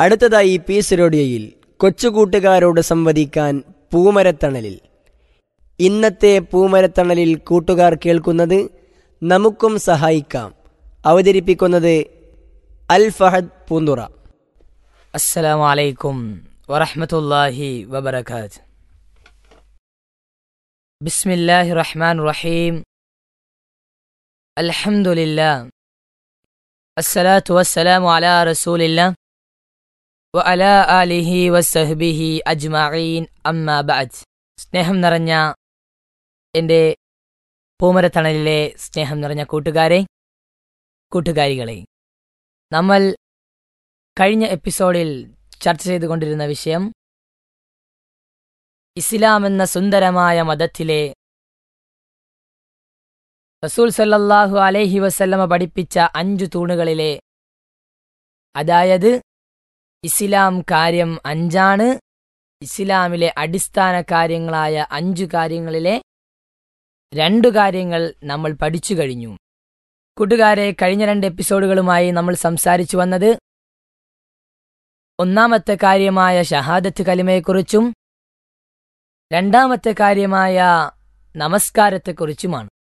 അടുത്തതായി പീസ് റേഡിയോയിൽ കൊച്ചുകൂട്ടുകാരോട് സംവദിക്കാൻ പൂമരത്തണലിൽ ഇന്നത്തെ പൂമരത്തണലിൽ കൂട്ടുകാർ കേൾക്കുന്നത് നമുക്കും സഹായിക്കാം അവതരിപ്പിക്കുന്നത് അൽ ഫഹദ് പൂന്തുറ السلام عليكم ورحمة الله وبركاته بسم الله الرحمن الرحيم الحمد لله الصلاة والسلام على رسول الله وعلى آله وصحبه أجمعين أما بعد സ്നേഹം നിറഞ്ഞ എൻ്റെ പൂമരത്തണലിലെ സ്നേഹം നിറഞ്ഞ കൂട്ടുകാരെ കൂട്ടുകാരികളെ നമ്മൾ കഴിഞ്ഞ എപ്പിസോഡിൽ ചർച്ച ചെയ്തുകൊണ്ടിരുന്ന വിഷയം ഇസ്ലാം എന്ന സുന്ദരമായ മതത്തിലെ റസൂൽ സല്ലല്ലാഹു അലൈഹി വസല്ലമ പഠിപ്പിച്ച അഞ്ചു തൂണുകളിലെ അതായത് ഇസ്ലാം കാര്യം അഞ്ചാണ് ഇസ്ലാമിലെ അടിസ്ഥാന കാര്യങ്ങളായ അഞ്ചു കാര്യങ്ങളിലെ രണ്ടു കാര്യങ്ങൾ നമ്മൾ പഠിച്ചു കഴിഞ്ഞു കൂട്ടുകാരെ കഴിഞ്ഞ രണ്ട് എപ്പിസോഡുകളുമായി നമ്മൾ സംസാരിച്ചു വന്നത് ഒന്നാമത്തെ കാര്യമായ ഷഹാദത്ത് കലിമയെക്കുറിച്ചും രണ്ടാമത്തെ കാര്യമായ നമസ്കാരത്തെക്കുറിച്ചുമാണ്